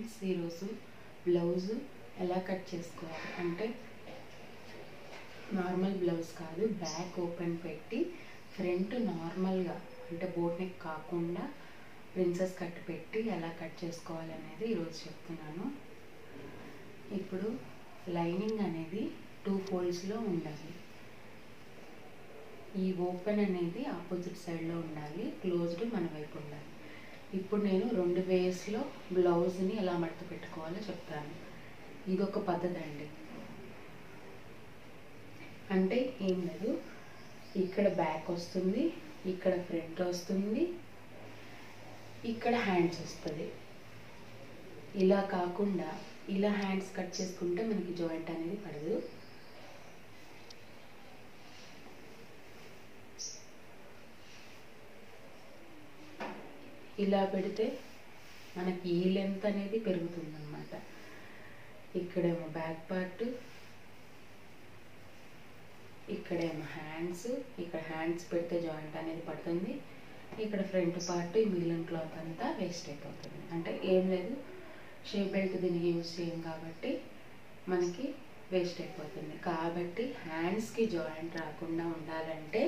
friends ఈరోజు blouse ఎలా cut చేసుకోవాలి అంటే నార్మల్ బ్లౌజ్ కాదు బ్యాక్ ఓపెన్ పెట్టి ఫ్రంట్ నార్మల్గా అంటే బోట్ నెక్ కాకుండా ప్రిన్సెస్ కట్ పెట్టి ఎలా కట్ చేసుకోవాలి అనేది ఈరోజు చెప్తున్నాను ఇప్పుడు లైనింగ్ అనేది టూ ఫోల్డ్స్లో ఉండాలి ఈ ఓపెన్ అనేది ఆపోజిట్ సైడ్లో ఉండాలి క్లోజ్డ్ మన వైపు ఉండాలి ఇప్పుడు నేను రెండు వేస్లో బ్లౌజ్ని ఎలా మడత పెట్టుకోవాలో చెప్తాను ఇది ఒక పద్ధతి అండి అంటే ఏం లేదు ఇక్కడ బ్యాక్ వస్తుంది ఇక్కడ ఫ్రంట్ వస్తుంది ఇక్కడ హ్యాండ్స్ వస్తుంది ఇలా కాకుండా ఇలా హ్యాండ్స్ కట్ చేసుకుంటే మనకి జాయింట్ అనేది పడదు ఇలా పెడితే మనకి ఈ లెంత్ అనేది పెరుగుతుంది అనమాట ఇక్కడేమో బ్యాక్ పార్ట్ ఇక్కడేమో హ్యాండ్స్ ఇక్కడ హ్యాండ్స్ పెడితే జాయింట్ అనేది పడుతుంది ఇక్కడ ఫ్రంట్ పార్ట్ ఈ మిగిలిన క్లాత్ అంతా వేస్ట్ అయిపోతుంది అంటే ఏం లేదు షేప్ బెల్ట్ దీనికి యూజ్ చేయం కాబట్టి మనకి వేస్ట్ అయిపోతుంది కాబట్టి హ్యాండ్స్కి జాయింట్ రాకుండా ఉండాలంటే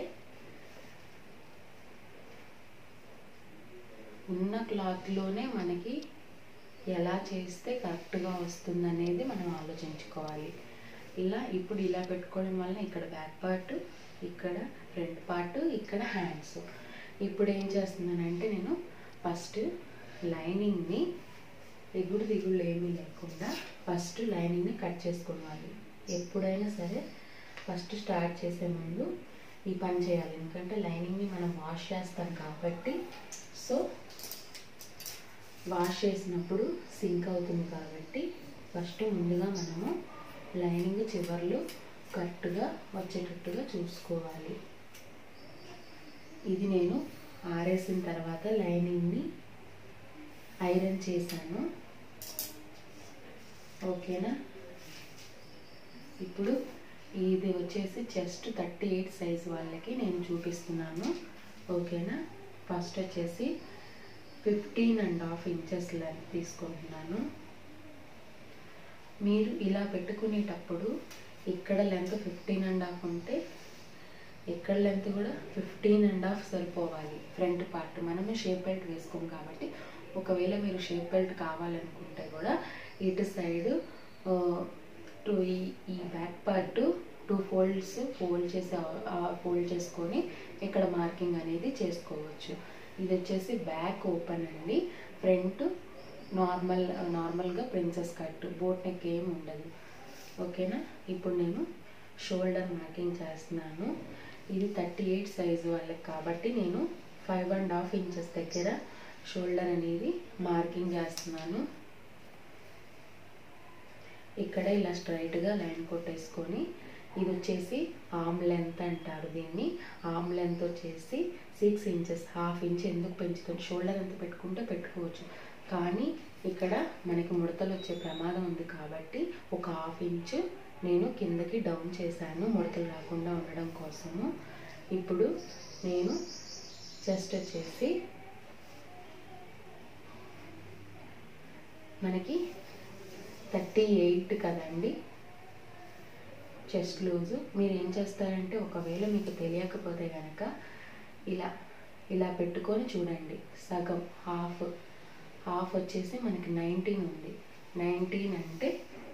ఉన్న క్లాత్లోనే మనకి ఎలా చేస్తే కరెక్ట్గా వస్తుంది అనేది మనం ఆలోచించుకోవాలి ఇలా ఇప్పుడు ఇలా పెట్టుకోవడం వల్ల ఇక్కడ బ్యాక్ పార్ట్ ఇక్కడ ఫ్రంట్ పార్ట్ ఇక్కడ హ్యాండ్స్ ఇప్పుడు ఏం చేస్తున్నానంటే నేను ఫస్ట్ లైనింగ్ని ఎగుడు దిగుళ్ళు ఏమీ లేకుండా ఫస్ట్ లైనింగ్ని కట్ చేసుకోవాలి ఎప్పుడైనా సరే ఫస్ట్ స్టార్ట్ చేసే ముందు ఈ పని చేయాలి ఎందుకంటే లైనింగ్ని మనం వాష్ చేస్తాం కాబట్టి సో వాష్ చేసినప్పుడు సింక్ అవుతుంది కాబట్టి ఫస్ట్ ముందుగా మనము లైనింగ్ చివర్లు కరెక్ట్గా వచ్చేటట్టుగా చూసుకోవాలి ఇది నేను ఆరేసిన తర్వాత లైనింగ్ని ఐరన్ చేశాను ఓకేనా ఇప్పుడు ఇది వచ్చేసి చెస్ట్ థర్టీ ఎయిట్ సైజ్ వాళ్ళకి నేను చూపిస్తున్నాను ఓకేనా ఫస్ట్ వచ్చేసి fifteen and half inches length తీసుకుంటున్నాను మీరు ఇలా పెట్టుకునేటప్పుడు ఇక్కడ లెంత్ ఫిఫ్టీన్ అండ్ హాఫ్ ఉంటే ఇక్కడ లెంత్ కూడా ఫిఫ్టీన్ అండ్ హాఫ్ సరిపోవాలి ఫ్రంట్ పార్ట్ మనమే షేప్ బెల్ట్ వేసుకోం కాబట్టి ఒకవేళ మీరు షేప్ బెల్ట్ కావాలనుకుంటే కూడా ఇటు సైడ్ టూ ఈ ఈ back part two folds fold చేసి ఫోల్డ్ చేసుకొని ఇక్కడ మార్కింగ్ అనేది చేసుకోవచ్చు ఇది వచ్చేసి బ్యాక్ ఓపెన్ అండి ఫ్రంట్ నార్మల్ నార్మల్గా ప్రిన్సెస్ కట్ బోట్ నెక్ ఏం ఉండదు ఓకేనా ఇప్పుడు నేను షోల్డర్ మార్కింగ్ చేస్తున్నాను ఇది థర్టీ ఎయిట్ సైజు వాళ్ళకి కాబట్టి నేను ఫైవ్ అండ్ హాఫ్ ఇంచెస్ దగ్గర షోల్డర్ అనేది మార్కింగ్ చేస్తున్నాను ఇక్కడ ఇలా స్ట్రైట్గా లైన్ కొట్టేసుకొని ఇది వచ్చేసి ఆమ్ లెంత్ అంటారు దీన్ని ఆమ్ లెంత్ వచ్చేసి సిక్స్ ఇంచెస్ హాఫ్ ఇంచ్ ఎందుకు పెంచుతుంది షోల్డర్ ఎంత పెట్టుకుంటే పెట్టుకోవచ్చు కానీ ఇక్కడ మనకి ముడతలు వచ్చే ప్రమాదం ఉంది కాబట్టి ఒక హాఫ్ ఇంచ్ నేను కిందకి డౌన్ చేశాను ముడతలు రాకుండా ఉండడం కోసము ఇప్పుడు నేను చెస్ట్ వచ్చేసి మనకి థర్టీ ఎయిట్ కదండి చెస్ట్ లూజు మీరు ఏం చేస్తారంటే ఒకవేళ మీకు తెలియకపోతే కనుక ఇలా ఇలా పెట్టుకొని చూడండి సగం హాఫ్ హాఫ్ వచ్చేసి మనకి నైన్టీన్ ఉంది నైన్టీన్ అంటే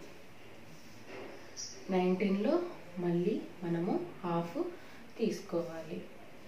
నైన్టీన్లో మళ్ళీ మనము హాఫ్ తీసుకోవాలి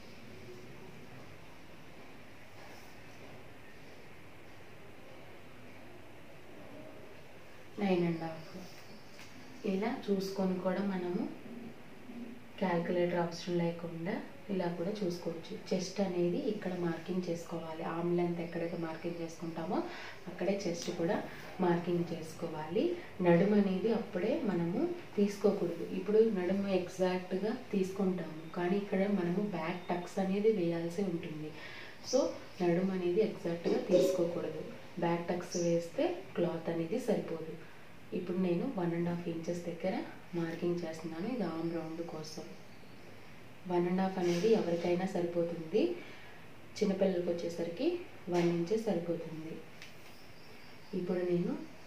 నైన్ అండ్ హాఫ్ ఇలా చూసుకొని కూడా మనము క్యాల్కులేటర్ అవసరం లేకుండా ఇలా కూడా చూసుకోవచ్చు చెస్ట్ అనేది ఇక్కడ మార్కింగ్ చేసుకోవాలి ఆమ్ లెంత్ ఎక్కడైతే మార్కింగ్ చేసుకుంటామో అక్కడే చెస్ట్ కూడా మార్కింగ్ చేసుకోవాలి నడుము అనేది అప్పుడే మనము తీసుకోకూడదు ఇప్పుడు నడుము ఎగ్జాక్ట్గా తీసుకుంటాము కానీ ఇక్కడ మనము బ్యాక్ టక్స్ అనేది వేయాల్సి ఉంటుంది సో నడుము అనేది ఎగ్జాక్ట్గా తీసుకోకూడదు బ్యాక్ టక్స్ వేస్తే క్లాత్ అనేది సరిపోదు ఇప్పుడు నేను వన్ అండ్ హాఫ్ ఇంచెస్ దగ్గర మార్కింగ్ చేస్తున్నాను ఇది ఆమ్ రౌండ్ కోసం వన్ అండ్ హాఫ్ అనేది ఎవరికైనా సరిపోతుంది చిన్నపిల్లలకి వచ్చేసరికి వన్ ఇంచెస్ సరిపోతుంది ఇప్పుడు నేను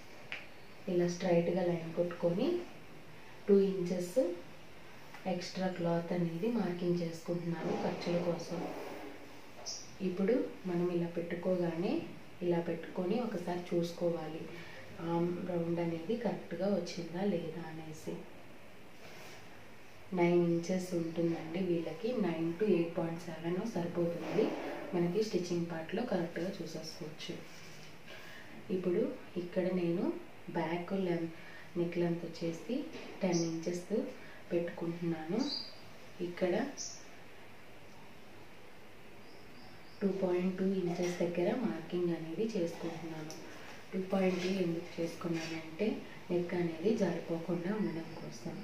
ఇలా స్ట్రైట్గా లైన్ కొట్టుకొని టూ ఇంచెస్ ఎక్స్ట్రా క్లాత్ అనేది మార్కింగ్ చేసుకుంటున్నాను ఖర్చుల కోసం ఇప్పుడు మనం ఇలా పెట్టుకోగానే ఇలా పెట్టుకొని ఒకసారి చూసుకోవాలి ఆమ్ రౌండ్ అనేది కరెక్ట్గా వచ్చిందా లేదా అనేసి నైన్ ఇంచెస్ ఉంటుందండి వీళ్ళకి nine to eight point seven సరిపోతుంది మనకి స్టిచ్చింగ్ పార్ట్లో కరెక్ట్గా చూసేసుకోవచ్చు ఇప్పుడు ఇక్కడ నేను బ్యాక్ లెంత్ నెక్ లెంత్ వచ్చేసి టెన్ ఇంచెస్ పెట్టుకుంటున్నాను ఇక్కడ టూ పాయింట్ టూ ఇంచెస్ దగ్గర మార్కింగ్ అనేది చేసుకుంటున్నాను టూ పాయింట్ టూ ఎందుకు చేసుకున్నానంటే నెక్ అనేది జారిపోకుండా ఉండడం కోసం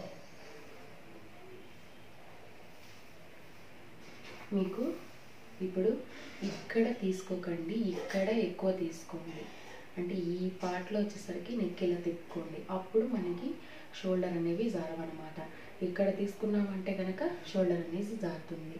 మీకు ఇప్పుడు ఇక్కడ తీసుకోకండి ఇక్కడ ఎక్కువ తీసుకోండి అంటే ఈ పార్ట్లో వచ్చేసరికి నెక్ ఇలా తిప్పుకోండి అప్పుడు మనకి షోల్డర్ అనేవి జారవన్నమాట ఇక్కడ తీసుకున్నామంటే కనుక షోల్డర్ అనేది జారుతుంది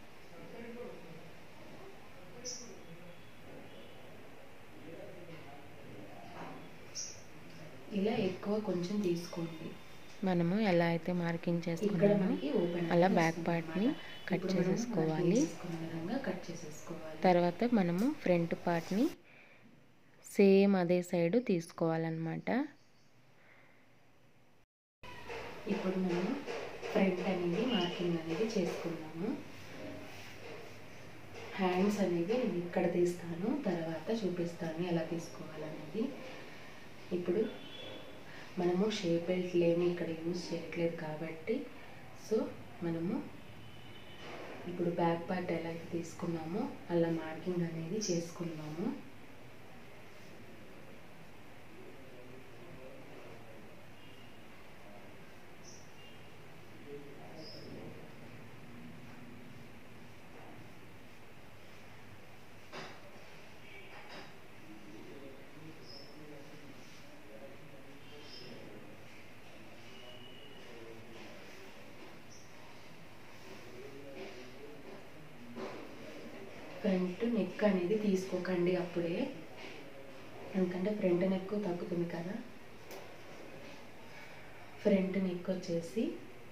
ఇలా ఎక్కువ కొంచెం తీసుకోండి మనము ఎలా అయితే మార్కింగ్ ఇక్కడ చేసుకున్నామో మనకి ఓపెన్ అలా బ్యాక్ పార్ట్ని కట్ చేసేసుకోవాలి విధంగా కట్ చేసేసుకోవాలి తర్వాత మనము ఫ్రంట్ పార్ట్ని సేమ్ అదే సైడ్ తీసుకోవాలన్నమాట ఇప్పుడు మనం ఫ్రంట్ అనేది మార్కింగ్ అనేది చేసుకున్నాము హ్యాండ్స్ అనేవి నేను ఇక్కడ తీస్తాను తర్వాత చూపిస్తాను ఎలా తీసుకోవాలనేది ఇప్పుడు మనము షేప్ బెల్ట్లేమి ఇక్కడ యూజ్ చేయట్లేదు కాబట్టి సో మనము ఇప్పుడు బ్యాక్ పార్ట్ ఎలా అయితే తీసుకున్నామో అలా మార్కింగ్ అనేది చేసుకున్నాము ఫ్రంట్ నెక్ అనేది తీసుకోకండి అప్పుడే ఎందుకంటే ఫ్రంట్ నెక్ తగ్గుతుంది కదా ఫ్రంట్ నెక్ వచ్చేసి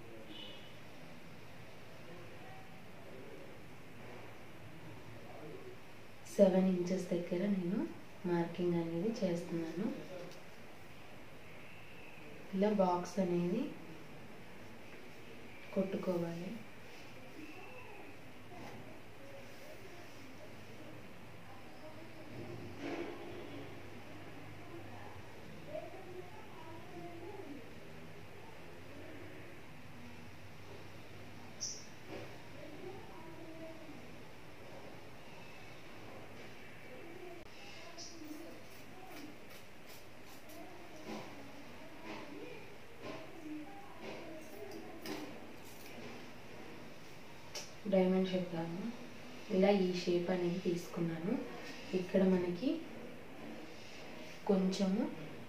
సెవెన్ ఇంచెస్ దగ్గర నేను మార్కింగ్ అనేది చేస్తున్నాను ఇలా బాక్స్ అనేది కొట్టుకోవాలి డైమండ్ షేప్ లాగా ఇలా ఈ షేప్ అనేది తీసుకున్నాను ఇక్కడ మనకి కొంచెము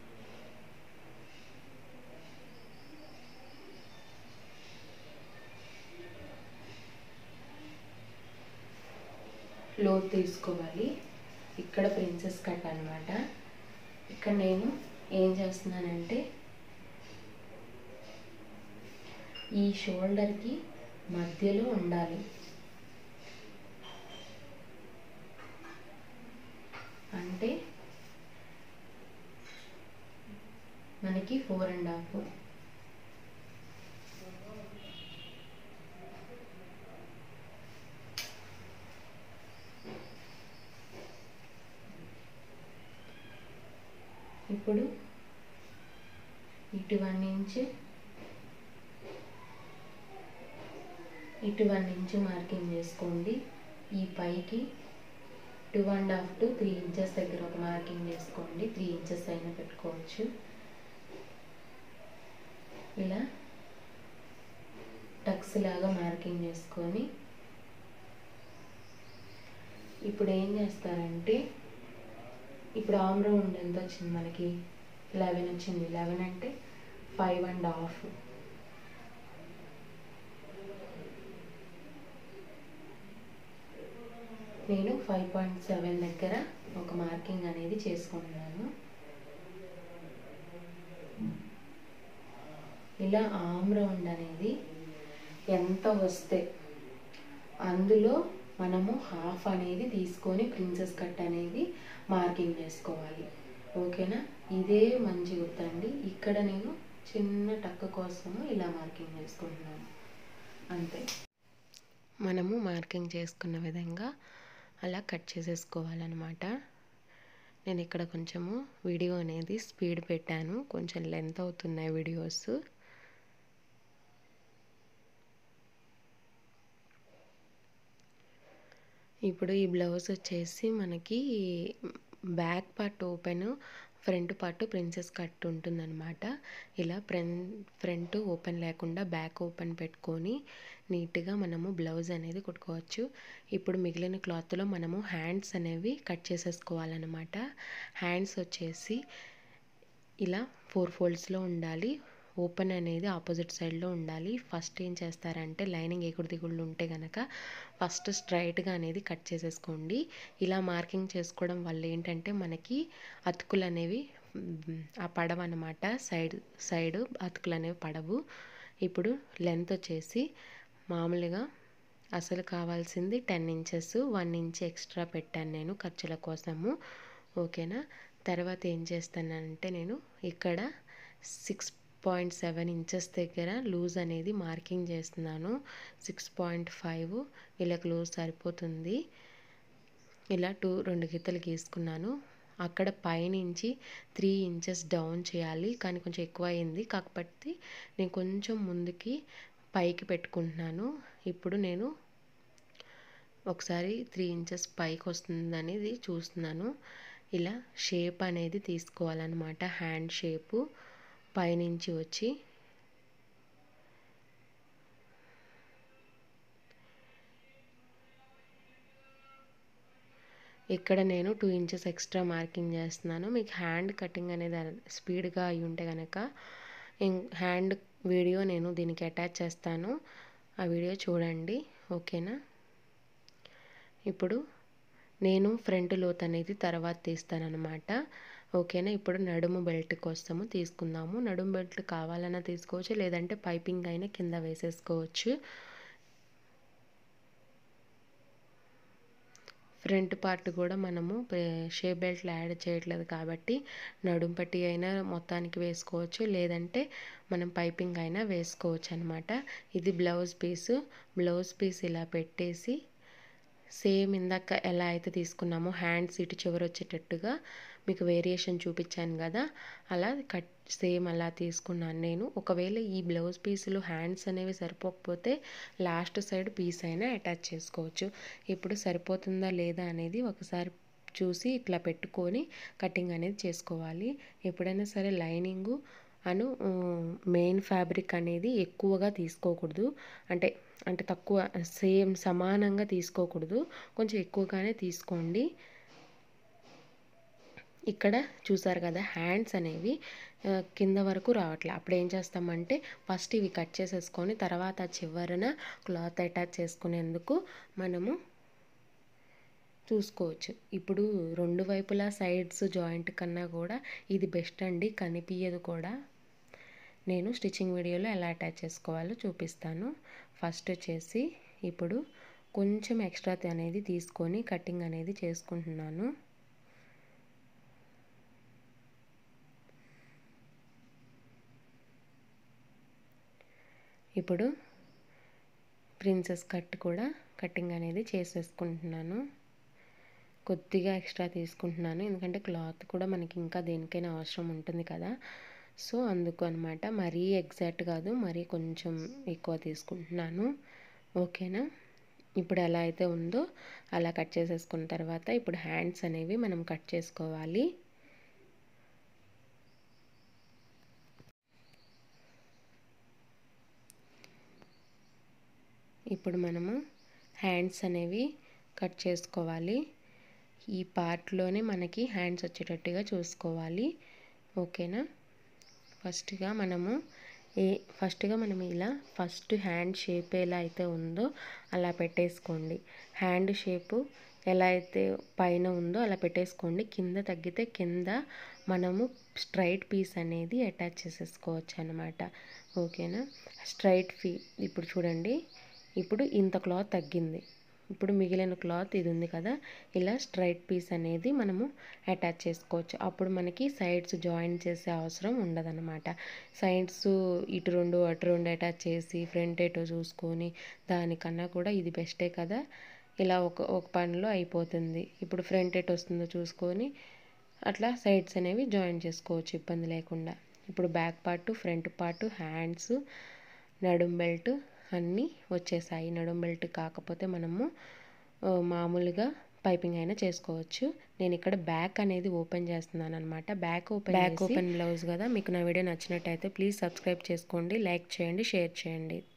లో తీసుకోవాలి ఇక్కడ ప్రిన్సెస్ కట్ అన్నమాట ఇక్కడ నేను ఏం చేస్తున్నానంటే ఈ షోల్డర్కి మధ్యలో ఉండాలి అంటే మనకి ఫోర్ అండ్ హాఫ్ ఇప్పుడు ఇటు వన్ ఇంచ్ ఇటు వన్ ఇంచ్ మార్కింగ్ చేసుకోండి ఈ పైకి two and half to three inches దగ్గర ఒక మార్కింగ్ చేసుకోండి త్రీ ఇంచెస్ అయినా పెట్టుకోవచ్చు ఇలా టక్స్ లాగా మార్కింగ్ చేసుకొని ఇప్పుడు ఏం చేస్తారంటే ఇప్పుడు ఆమ్ రౌండ్ ఎంత వచ్చింది మనకి లెవెన్ వచ్చింది లెవెన్ అంటే ఫైవ్ అండ్ హాఫ్ నేను ఫైవ్ పాయింట్ సెవెన్ దగ్గర ఒక మార్కింగ్ అనేది చేసుకుంటున్నాను ఇలా ఆమ్ రౌండ్ అనేది ఎంత వస్తే అందులో మనము హాఫ్ అనేది తీసుకొని ప్రిన్సెస్ కట్ అనేది మార్కింగ్ చేసుకోవాలి ఓకేనా ఇదే మంచి గుర్తండి ఇక్కడ నేను చిన్న టక్ కోసము ఇలా మార్కింగ్ చేసుకుంటున్నాను అంతే మనము మార్కింగ్ చేసుకున్న విధంగా అలా కట్ చేసేసుకోవాలన్నమాట నేను ఇక్కడ కొంచెము వీడియో అనేది స్పీడ్ పెట్టాను కొంచెం లెంత్ అవుతున్నాయి వీడియోస్ ఇప్పుడు ఈ బ్లౌజ్ వచ్చేసి మనకి back part open front part princess cut ఉంటుందన్నమాట ఇలా ఫ్రం ఫ్రంట్ ఓపెన్ లేకుండా బ్యాక్ ఓపెన్ పెట్టుకొని నీట్గా మనము బ్లౌజ్ అనేది కుట్టుకోవచ్చు ఇప్పుడు మిగిలిన క్లాత్లో మనము హ్యాండ్స్ అనేవి కట్ చేసేసుకోవాలన్నమాట హ్యాండ్స్ వచ్చేసి ఇలా ఫోర్ ఫోల్డ్స్లో ఉండాలి ఓపెన్ అనేది ఆపోజిట్ సైడ్లో ఉండాలి ఫస్ట్ ఏం చేస్తారంటే లైనింగ్ ఎగుడు దిగుళ్ళు ఉంటే కనుక ఫస్ట్ స్ట్రైట్గా అనేది కట్ చేసేసుకోండి ఇలా మార్కింగ్ చేసుకోవడం వల్ల ఏంటంటే మనకి అతుకులు అనేవి ఆ పడవ అనమాట సైడ్ సైడ్ అతుకులు అనేవి పడవు ఇప్పుడు లెంత్ వచ్చేసి మామూలుగా అసలు కావాల్సింది ten inches one inch extra పెట్టాను నేను ఖర్చుల కోసము ఓకేనా తర్వాత ఏం చేస్తానంటే నేను ఇక్కడ సిక్స్ పాయింట్ సెవెన్ ఇంచెస్ దగ్గర లూజ్ అనేది మార్కింగ్ చేస్తున్నాను సిక్స్ పాయింట్ ఫైవ్ వీళ్ళకి లూజ్ సరిపోతుంది ఇలా టూ రెండు గీతలు గీసుకున్నాను అక్కడ పైనుంచి త్రీ ఇంచెస్ డౌన్ చేయాలి కానీ కొంచెం ఎక్కువ అయింది కాకపోతే నేను కొంచెం ముందుకి పైకి పెట్టుకుంటున్నాను ఇప్పుడు నేను ఒకసారి త్రీ ఇంచెస్ పైకి వస్తుంది అనేది చూస్తున్నాను ఇలా షేప్ అనేది తీసుకోవాలన్నమాట హ్యాండ్ షేపు పైనుంచి వచ్చి ఇక్కడ నేను టూ ఇంచెస్ ఎక్స్ట్రా మార్కింగ్ చేస్తున్నాను మీకు హ్యాండ్ కటింగ్ అనేది స్పీడ్గా అయి ఉంటే కనుక హ్యాండ్ వీడియో నేను దీనికి అటాచ్ చేస్తాను ఆ వీడియో చూడండి ఓకేనా ఇప్పుడు నేను ఫ్రంట్ లోత్ అనేది తర్వాత తీస్తానన్నమాట ఓకేనా ఇప్పుడు నడుము బెల్ట్ కోసము తీసుకుందాము నడుము బెల్ట్ కావాలన్నా తీసుకోవచ్చు లేదంటే పైపింగ్ అయినా కింద వేసేసుకోవచ్చు ఫ్రంట్ పార్ట్ కూడా మనము షే బెల్ట్లు యాడ్ చేయట్లేదు కాబట్టి నడుం పట్టి అయినా మొత్తానికి వేసుకోవచ్చు లేదంటే మనం పైపింగ్ అయినా వేసుకోవచ్చు అనమాట ఇది బ్లౌజ్ పీసు బ్లౌజ్ పీస్ ఇలా పెట్టేసి సేమ్ ఇందాక ఎలా అయితే తీసుకున్నామో హ్యాండ్స్ ఇటు చివరి వచ్చేటట్టుగా మీకు వేరియేషన్ చూపించాను కదా అలా కట్ సేమ్ అలా తీసుకున్నాను నేను ఒకవేళ ఈ బ్లౌజ్ పీసులు హ్యాండ్స్ అనేవి సరిపోకపోతే లాస్ట్ సైడ్ పీస్ అయినా అటాచ్ చేసుకోవచ్చు ఇప్పుడు సరిపోతుందా లేదా అనేది ఒకసారి చూసి ఇట్లా పెట్టుకొని కటింగ్ అనేది చేసుకోవాలి ఎప్పుడైనా సరే లైనింగు అను మెయిన్ ఫ్యాబ్రిక్ అనేది ఎక్కువగా తీసుకోకూడదు అంటే అంటే తక్కువ సేమ్ సమానంగా తీసుకోకూడదు కొంచెం ఎక్కువగానే తీసుకోండి ఇక్కడ చూసారు కదా హ్యాండ్స్ అనేవి కింద వరకు రావట్లే అప్పుడు ఏం చేస్తామంటే ఫస్ట్ ఇవి కట్ చేసేసుకొని తర్వాత చివరన క్లాత్ అటాచ్ చేసుకునేందుకు మనము చూసుకోవచ్చు ఇప్పుడు రెండు వైపులా సైడ్స్ జాయింట్ కన్నా కూడా ఇది బెస్ట్ అండి కనిపించదు కూడా నేను స్టిచ్చింగ్ వీడియోలో ఎలా అటాచ్ చేసుకోవాలో చూపిస్తాను ఫస్ట్ వచ్చేసి ఇప్పుడు కొంచెం ఎక్స్ట్రా అనేది తీసుకొని కటింగ్ అనేది చేసుకుంటున్నాను ఇప్పుడు ప్రిన్సెస్ కట్ కూడా కటింగ్ అనేది చేసేసుకుంటున్నాను కొద్దిగా ఎక్స్ట్రా తీసుకుంటున్నాను ఎందుకంటే క్లాత్ కూడా మనకి ఇంకా దేనికైనా అవసరం ఉంటుంది కదా సో అందుకు అనమాట మరీ ఎగ్జాక్ట్ కాదు మరీ కొంచెం ఎక్కువ తీసుకుంటున్నాను ఓకేనా ఇప్పుడు ఎలా అయితే ఉందో అలా కట్ చేసేసుకున్న తర్వాత ఇప్పుడు హ్యాండ్స్ అనేవి మనం కట్ చేసుకోవాలి ఇప్పుడు మనము హ్యాండ్స్ అనేవి కట్ చేసుకోవాలి ఈ పార్ట్లోనే మనకి హ్యాండ్స్ వచ్చేటట్టుగా చూసుకోవాలి ఓకేనా ఫస్ట్గా మనము ఏ ఫస్ట్గా మనం ఇలా ఫస్ట్ హ్యాండ్ షేప్ ఎలా అయితే ఉందో అలా పెట్టేసుకోండి హ్యాండ్ షేపు ఎలా అయితే పైన ఉందో అలా పెట్టేసుకోండి కింద తగ్గితే కింద మనము స్ట్రైట్ పీస్ అనేది అటాచ్ చేసేసుకోవచ్చు అనమాట ఓకేనా స్ట్రైట్ ఫీ ఇప్పుడు చూడండి ఇప్పుడు ఇంత క్లాత్ తగ్గింది ఇప్పుడు మిగిలిన క్లాత్ ఇది ఉంది కదా ఇలా స్ట్రైట్ పీస్ అనేది మనము అటాచ్ చేసుకోవచ్చు అప్పుడు మనకి సైడ్స్ జాయిన్ చేసే అవసరం ఉండదన్నమాట సైడ్స్ ఇటు రెండు అటు రెండు అటాచ్ చేసి ఫ్రంట్ ఎటో చూసుకొని దానికన్నా కూడా ఇది బెస్టే కదా ఇలా ఒక ఒక పనిలో అయిపోతుంది ఇప్పుడు ఫ్రంట్ ఎటు వస్తుందో చూసుకొని అట్లా సైడ్స్ అనేవి జాయిన్ చేసుకోవచ్చు ఇబ్బంది లేకుండా ఇప్పుడు back part front part hands నడుం బెల్ట్ అన్నీ వచ్చేసాయి నడుం బెల్ట్ కాకపోతే మనము ఆ, మామూలుగా పైపింగ్ అయినా చేసుకోవచ్చు నేను ఇక్కడ బ్యాక్ అనేది ఓపెన్ చేస్తున్నాను అనమాట back open back open blouse కదా మీకు నా వీడియో నచ్చినట్టయితే ప్లీజ్ సబ్స్క్రైబ్ చేసుకోండి లైక్ చేయండి షేర్ చేయండి